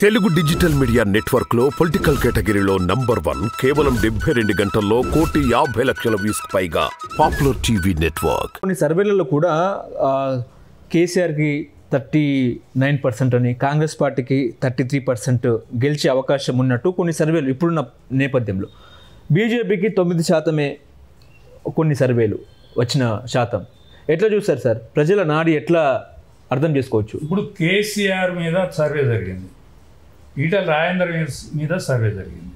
Telugu digital media network లో political కేటగిరీలో number one కేవలం డెబ్బై రెండు గంటల్లో కోటి యాభై లక్షల వ్యూస్ పైగా పాపులర్ టీవీ నెట్వర్క్ కొన్ని సర్వేలలో కూడా ఆ, కేసీఆర్కి థర్టీ నైన్ పర్సెంట్ అని కాంగ్రెస్ పార్టీకి థర్టీ త్రీ పర్సెంట్ గెలిచే అవకాశం ఉన్నట్టు కొన్ని సర్వేలు ఇప్పుడున్న నేపథ్యంలో బీజేపీకి తొమ్మిది శాతమే కొన్ని సర్వేలు వచ్చిన శాతం ఎట్లా చూస్తారు సార్ ప్రజల నాడి ఎట్లా అర్థం చేసుకోవచ్చు ఇప్పుడు కేసీఆర్ మీద సర్వే జరిగింది ఈటల రాజేందర్ మీద సర్వే జరిగింది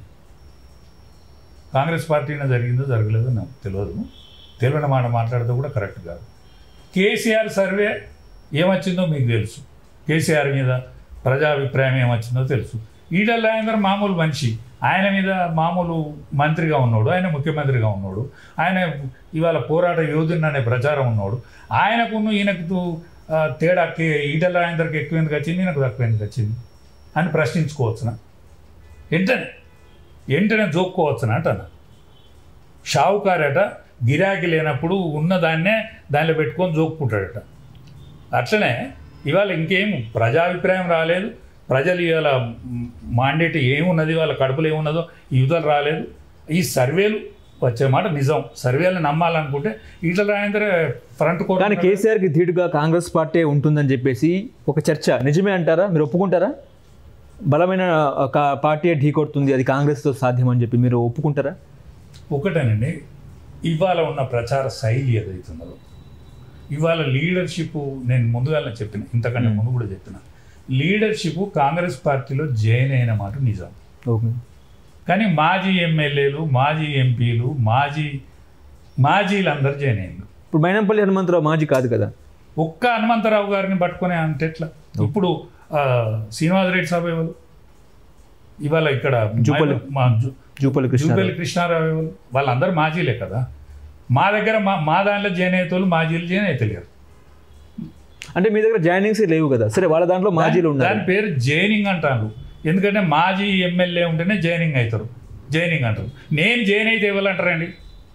కాంగ్రెస్ పార్టీనే జరిగిందో జరగలేదో నాకు తెలియదు తెలియని మాట మాట్లాడితే కూడా కరెక్ట్ కాదు కేసీఆర్ సర్వే ఏమొచ్చిందో మీకు తెలుసు కేసీఆర్ మీద ప్రజాభిప్రాయం ఏమొచ్చిందో తెలుసు ఈటల రాజేందర్ మామూలు మనిషి ఆయన మీద మామూలు మంత్రిగా ఉన్నాడు ఆయన ముఖ్యమంత్రిగా ఉన్నాడు ఆయన ఇవాళ పోరాట యోధుని అనే ప్రచారం ఉన్నాడు ఆయనకును ఈయనకు ఆ, తేడా కే ఈటల రాజేందర్కి ఎక్కువ ఎందుకు వచ్చింది ఈయనకు తక్కువ ఎందుకు వచ్చింది అని ప్రశ్నించుకోవచ్చునా వెంటనే వెంటనే జోక్కోవచ్చునా అంటాను షావుకారట గిరాకీ లేనప్పుడు ఉన్నదాన్నే దానిలో పెట్టుకొని జోక్కుంటాడట అట్లనే ఇవాళ ఇంకేం ప్రజాభిప్రాయం రాలేదు ప్రజలు ఇవాళ మాండేట్ ఏమున్నది వాళ్ళ కడుపులో ఏమున్నదో ఈ యుధాలు రాలేదు ఈ సర్వేలు వచ్చే మాట నిజం సర్వేలు నమ్మాలనుకుంటే ఈటల రాజేంద్ర ఫ్రంట్ కోట కానీ కేసీఆర్కి ధీటుగా కాంగ్రెస్ పార్టీ ఉంటుందని చెప్పేసి ఒక చర్చ నిజమే అంటారా మీరు ఒప్పుకుంటారా బలమైన ఒక పార్టీ ఢీ కొడుతుంది అది కాంగ్రెస్తో సాధ్యం అని చెప్పి మీరు ఒప్పుకుంటారా ఒకటేనండి ఇవాళ ఉన్న ప్రచార శైలి ఏదైతున్నదో ఇవాళ లీడర్షిప్ నేను ముందుగానే చెప్పిన ఇంతకంటే ముందు కూడా చెప్పిన లీడర్షిప్ కాంగ్రెస్ పార్టీలో జాయిన్ అయిన మాట నిజం ఓకే కానీ మాజీ ఎమ్మెల్యేలు మాజీ ఎంపీలు మాజీ మాజీలందరూ జాయిన్ అయ్యారు ఇప్పుడు మైనంపల్లి హనుమంతరావు మాజీ కాదు కదా ఒక్క హనుమంతరావు గారిని పట్టుకునే అంటే ఎట్లా ఇప్పుడు ఆ, శ్రీనివాసరెడ్డి సభ ఎవరు ఇవాళ ఇక్కడ జూపల్లి. మా జు- జూపల్లి కృష్ణ జూపల్లి కృష్ణారావు ఎవరు వాళ్ళందరూ మాజీలే కదా మా దగ్గర మా మా దాంట్లో జాయిన్ అయ్యేతోళ్ళు మాజీలు జాయిన్ అవుతలేరు అంటే మీ దగ్గర జాయినింగ్స్ లేవు కదా సరే వాళ్ళ దాంట్లో మాజీలు ఉన్నారు దాని పేరు జైనింగ్ అంటారు ఎందుకంటే మాజీ ఎమ్మెల్యే ఉంటేనే జైనింగ్ అవుతారు జైనింగ్ అంటారు నేను జైన్ అయితే ఇవ్వాలంటారండి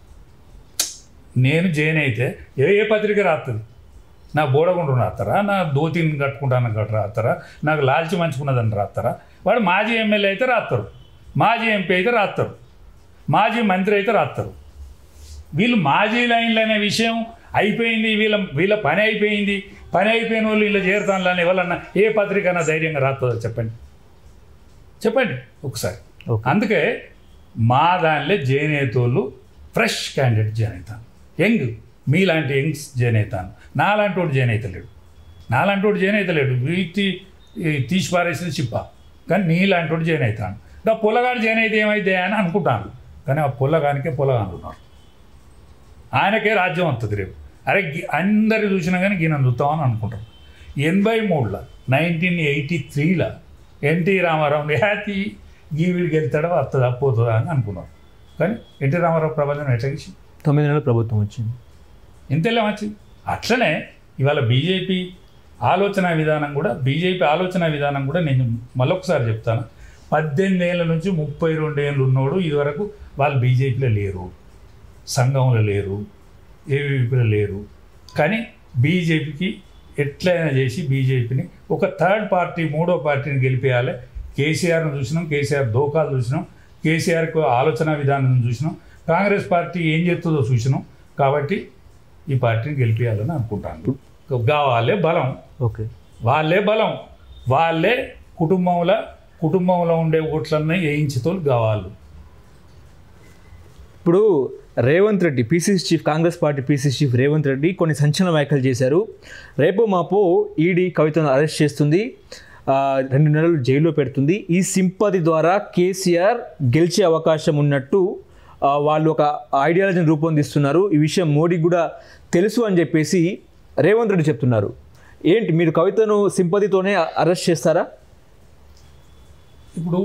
నేను జైన్ అయితే ఏ ఏ పత్రిక రాస్తుంది నా బోడగుండు రాస్తారా నా దోతిని కట్టుకుంటాను గట్రా రాస్తారా నాకు లాల్చి మంచుకున్నదని రాస్తారా వాడు మాజీ ఎమ్మెల్యే అయితే రాస్తారు మాజీ ఎంపీ అయితే రాస్తారు మాజీ మంత్రి అయితే రాస్తారు వీళ్ళు మాజీ లైన్లు అనే విషయం అయిపోయింది వీళ్ళ వీళ్ళ పని అయిపోయింది పని అయిపోయిన వాళ్ళు వీళ్ళు చేరుతానులని ఎవరన్నా ఏ పత్రికైనా ధైర్యంగా రాస్తుందో చెప్పండి చెప్పండి ఒకసారి ఓకే. అందుకే మా దానిలో జాయిన్ అయ్యేతోళ్ళు ఫ్రెష్ క్యాండిడేట్ జాయిన్ అవుతాను యంగ్ మీలాంటి యంగ్స్ జాయిన్ అవుతాను నాలాంటి వాడు జాయిన్ అవుతలేడు నాలాంటి వాడు జాయిన్ అవుతలేడు వీటి తీసి పారేసిన చిప్ప కానీ నీలాంటి వాడు జాయిన్ అవుతాను ఇంకా పొలగాడు జాయిన్ అయితే ఏమైతే అని అనుకుంటాను కానీ ఆ పొలగానికే పొలగాను ఉన్నారు ఆయనకే రాజ్యం వస్తుంది రేపు అరే గి- అందరు చూసినా కానీ ఈయన చూస్తామని అనుకుంటారు ఎనభై మూడులో నైన్టీన్ ఎయిటీ త్రీలో ఎన్టీ రామారావు హ్యాతి గీవిడికి వెళ్తాడో వస్తుందా పోతుందా అని అనుకున్నారు కానీ ఎన్టీ రామారావు ప్రపంచం ఎట్లా గీసి తొమ్మిది నెలల ప్రభుత్వం వచ్చింది ఇంతేలే వచ్చింది అట్లనే ఇవాళ బీజేపీ ఆలోచన విధానం కూడా బీజేపీ ఆలోచన విధానం కూడా నేను మళ్ళొకసారి చెప్తాను పద్దెనిమిది ఏళ్ళ నుంచి ముప్పై రెండు ఏళ్ళు ఉన్నోడు ఇదివరకు వాళ్ళు బీజేపీలో లేరు సంఘంలో లేరు ఏవీపీలో లేరు కానీ బీజేపీకి ఎట్లయినా చేసి బీజేపీని ఒక థర్డ్ పార్టీ మూడో పార్టీని గెలిపేయాలి కేసీఆర్ను చూసినాం కేసీఆర్ దోకాలు చూసినాం కేసీఆర్కు ఆలోచన విధానం చూసినాం కాంగ్రెస్ పార్టీ ఏం చేస్తుందో చూసినాం కాబట్టి ఈ పార్టీని గెలిపేయాలని అనుకుంటాను కావాలే బలం ఓకే వాళ్ళే బలం వాళ్ళే కుటుంబంలో కుటుంబంలో ఉండే ఓట్లన్నీ వేయించుతోళ్ళు కావాలి ఇప్పుడు Revanth Reddy PCC chief Congress party PCC chief Revanth Reddy కొన్ని సంచలన వ్యాఖ్యలు చేశారు రేపు మాపో ఈడీ కవితను అరెస్ట్ చేస్తుంది ఆ, రెండు నెలలు జైల్లో పెడుతుంది ఈ సింపతి ద్వారా కేసీఆర్ గెలిచే అవకాశం ఉన్నట్టు ఆ, వాళ్ళు ఒక ఐడియాలజీని రూపొందిస్తున్నారు ఈ విషయం మోడీకి కూడా తెలుసు అని చెప్పేసి రేవంత్ రెడ్డి చెప్తున్నారు ఏంటి మీరు కవితను సింపతితోనే అరెస్ట్ చేస్తారా ఇప్పుడు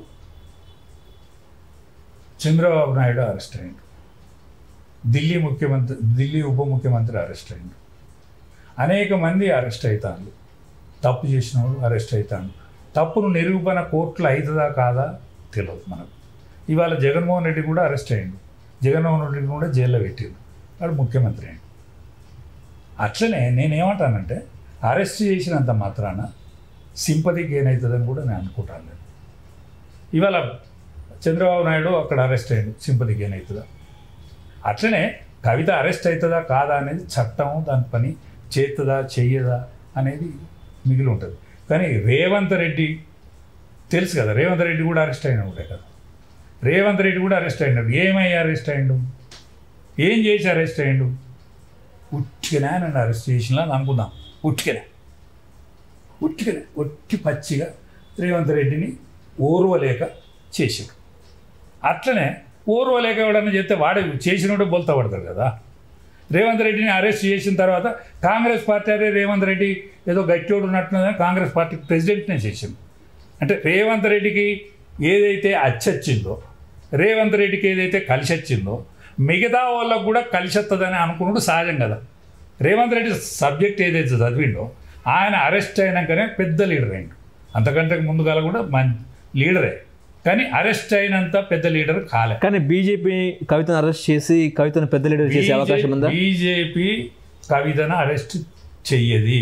చంద్రబాబు నాయుడు అరెస్ట్ అయ్యిండు ఢిల్లీ ముఖ్యమంత్రి ఢిల్లీ ఉప ముఖ్యమంత్రి అరెస్ట్ అయ్యిండు అనేక మంది అరెస్ట్ అవుతారు తప్పు చేసిన వాళ్ళు అరెస్ట్ అవుతాడు తప్పును నిరూపణ కోర్టులో అవుతుందా కాదా తెలియదు మనకు ఇవాళ జగన్మోహన్ రెడ్డి కూడా అరెస్ట్ అయ్యిండు జగన్మోహన్ రెడ్డి కూడా జైల్లో పెట్టిండు వాడు ముఖ్యమంత్రి అయ్యిండు అట్లనే నేనేమంటానంటే అరెస్ట్ చేసినంత మాత్రాన సింపతి గెయిన్ అవుతుందని కూడా నేను అనుకుంటాను నేను ఇవాళ చంద్రబాబు నాయుడు అక్కడ అరెస్ట్ అయ్యాడు సింపతి గెయిన్ అవుతుందా అట్లనే కవిత అరెస్ట్ అవుతుందా కాదా అనేది చట్టం దాని పని చేస్తుందా చెయ్యదా అనేది మిగిలి ఉంటుంది కానీ రేవంత్ రెడ్డి తెలుసు కదా రేవంత్ రెడ్డి కూడా అరెస్ట్ అయిన ఉండే కదా రేవంత్ రెడ్డి కూడా అరెస్ట్ అయినాడు ఏమై అరెస్ట్ అయ్యిండు ఏం చేసి అరెస్ట్ అయ్యిండు ఉట్టిగానే నన్ను అరెస్ట్ చేసినా అని అనుకుందాం ఉట్టిగానే ఉట్టిగానే ఒట్టి పచ్చిగా రేవంత్ రెడ్డిని ఓర్వలేక చేసాడు అట్లనే ఓర్వలేక ఎవడన్నా చెప్తే వాడే చేసినోడే బోల్తా పడతాడు కదా రేవంత్ రెడ్డిని అరెస్ట్ చేసిన తర్వాత కాంగ్రెస్ పార్టీ అరే రేవంత్ రెడ్డి ఏదో గట్టోడు ఉన్నట్టున్నదని కాంగ్రెస్ పార్టీ ప్రెసిడెంట్నే చేసింది అంటే రేవంత్ రెడ్డికి ఏదైతే అచ్చొచ్చిందో రేవంత్ రెడ్డికి ఏదైతే కలిసి వచ్చిందో మిగతా వాళ్ళకు కూడా కలిసి వస్తుందని అనుకున్నాడు సహజం కదా రేవంత్ రెడ్డి సబ్జెక్ట్ ఏదైతే చదివిండో ఆయన అరెస్ట్ అయినాకనే పెద్ద లీడర్ అయిండు అంతకంటే ముందుగా కూడా మం లీడరే కానీ అరెస్ట్ అయినంత పెద్ద లీడర్ కాలే కానీ బీజేపీ కవితను అరెస్ట్ చేసి కవితను పెద్ద లీడర్ చేసే అవకాశం ఉందా బీజేపీ కవితను అరెస్ట్ చెయ్యది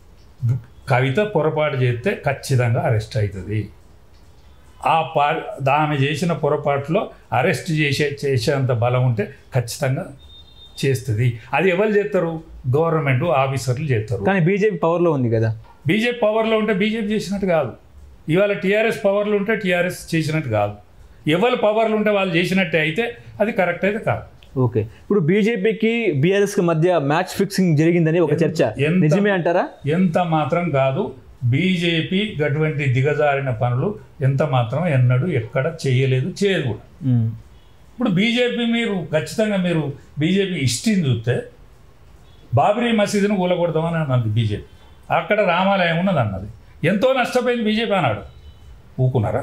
కవిత పొరపాటు చేస్తే ఖచ్చితంగా అరెస్ట్ అవుతుంది ఆ పా ఆమె చేసిన పొరపాటులో అరెస్ట్ చేసే చేసేంత బలం ఉంటే ఖచ్చితంగా చేస్తుంది అది ఎవరు చేస్తారు గవర్నమెంట్ ఆఫీసర్లు చేస్తారు కానీ బీజేపీ పవర్లో ఉంది కదా బీజేపీ పవర్లో ఉంటే బీజేపీ చేసినట్టు కాదు ఇవాళ టీఆర్ఎస్ పవర్లో ఉంటే టీఆర్ఎస్ చేసినట్టు కాదు ఎవరు పవర్లు ఉంటే వాళ్ళు చేసినట్టే అయితే అది కరెక్ట్ అయితే కాదు ఓకే ఇప్పుడు బీజేపీకి బీఆర్ఎస్కి మధ్య మ్యాచ్ ఫిక్సింగ్ జరిగిందని ఒక చర్చ ఎంత- నిజమే అంటారా ఎంత మాత్రం కాదు బీజేపీ అటువంటి దిగజారిన పనులు ఎంత మాత్రం ఎన్నడూ ఎక్కడ చేయలేదు చేయదు కూడా ఉమ్. ఇప్పుడు బీజేపీ మీరు ఖచ్చితంగా మీరు బీజేపీ హిస్టరీని చూస్తే బాబరీ మసీదును కూలగొడదామని అన్నది బీజేపీ అక్కడ రామాలయం ఉన్నది అన్నది ఎంతో నష్టపోయింది బీజేపీ అన్నాడు ఊకున్నారా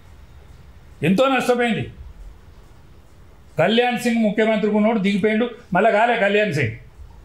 ఎంతో నష్టపోయింది కళ్యాణ్ సింగ్ ముఖ్యమంత్రికి ఉన్నోడు దిగిపోయిండు మళ్ళీ కాలే కళ్యాణ్ సింగ్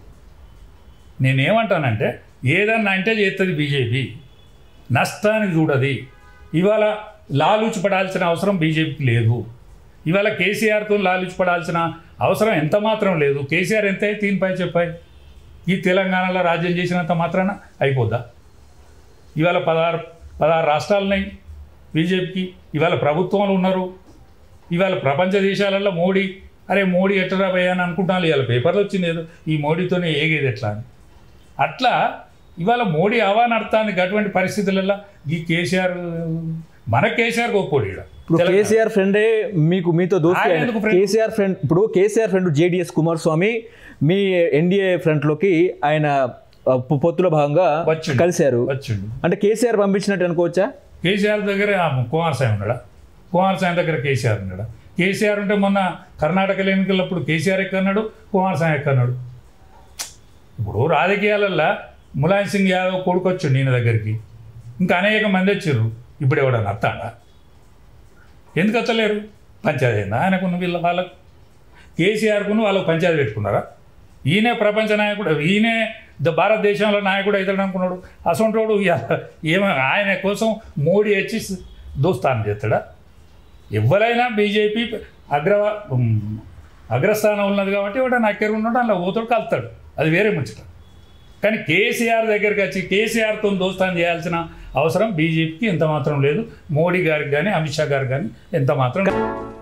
నేనేమంటానంటే ఏదన్నా అంటే చేస్తుంది బీజేపీ నష్టానికి చూడది ఇవాళ లాలూచి పడాల్సిన అవసరం బీజేపీకి లేదు ఇవాళ కేసీఆర్తో లాలూచి పడాల్సిన అవసరం ఎంత మాత్రం లేదు కేసీఆర్ ఎంత అయితే దీనిపై చెప్పాయి ఈ తెలంగాణలో రాజ్యం చేసినంత మాత్రాన అయిపోద్దా ఇవాళ పదహారు పదహారు రాష్ట్రాలు ఉన్నాయి బీజేపీకి ఇవాళ ప్రభుత్వంలో ఉన్నారు ఇవాళ ప్రపంచ దేశాలలో మోడీ అరే మోడీ ఎట్లా పోయా అని అనుకుంటాను ఇవాళ పేపర్లో వచ్చింది ఏదో ఈ మోడీతోనే ఏగేది ఎట్లా అని అట్లా ఇవాళ మోడీ అవా నడతానికి అటువంటి పరిస్థితులలో ఈ కేసీఆర్ మన కేసీఆర్ గొప్పోడు ఈడ. ఇప్పుడు తెలంగాణ. కేసీఆర్ ఫ్రెండే మీకు మీతో దోస్తి ఆయన ఆయన. ఎందుకు friend? కేసీఆర్ ఫ్రెండ్ ఇప్పుడు కేసీఆర్ ఫ్రెండ్ జేడిఎస్ కుమారస్వామి మీ ఎన్డీఏ ఫ్రంట్లోకి ఆయన ఆ, పొ- పొత్తులో భాగంగా వచ్చిండు. కలిశారు వచ్చిండు అంటే కేసీఆర్ పంపించినట్టు అనుకోవచ్చా కేసీఆర్ దగ్గర ఆ కుమారస్వామి ఉన్నాడా కుమారస్వామి దగ్గర కేసీఆర్ ఉన్నాడా కేసీఆర్ ఉంటే మొన్న కర్ణాటక ఎన్నికలప్పుడు కేసీఆర్ ఎక్కన్నాడు కుమారస్వామి ఎక్కన్నాడు ఇప్పుడు రాజకీయాలల్లో ములాయం సింగ్ యాదవ్ కొడుకొచ్చిండు ఈయన దగ్గరికి ఇంకా అనేక మంది వచ్చారు ఇప్పుడు ఎవడన్నా అత్తాడా ఎందుకు వస్తలేరు పంచాయతీ అయిందా ఆయనకున్న వీళ్ళ వాళ్ళకు కేసీఆర్కును వాళ్ళకు పంచాయతీ పెట్టుకున్నారా ఈయనే ప్రపంచ నాయకుడు ఈయనే ద- భారతదేశంలో నాయకుడు అవుతాడు అనుకున్నాడు అసొంటోడు ఇవాళ ఏమ ఆయన కోసం మోడీ వచ్చి స- దోస్తానం చేస్తాడా ఎవరైనా బీజేపీ అగ్ర ఉమ్, అగ్రస్థానం ఉన్నది కాబట్టి వాడు అక్కడ ఉన్నాడు అలా ఓతోడు కలుతాడు అది వేరే ముచ్చట కానీ కేసీఆర్ దగ్గరికి వచ్చి కేసీఆర్తో దోస్తానం చేయాల్సిన అవసరం బీజేపీకి ఎంత మాత్రం లేదు మోడీ గారికి కానీ అమిత్ షా గారికి కానీ ఎంత మాత్రం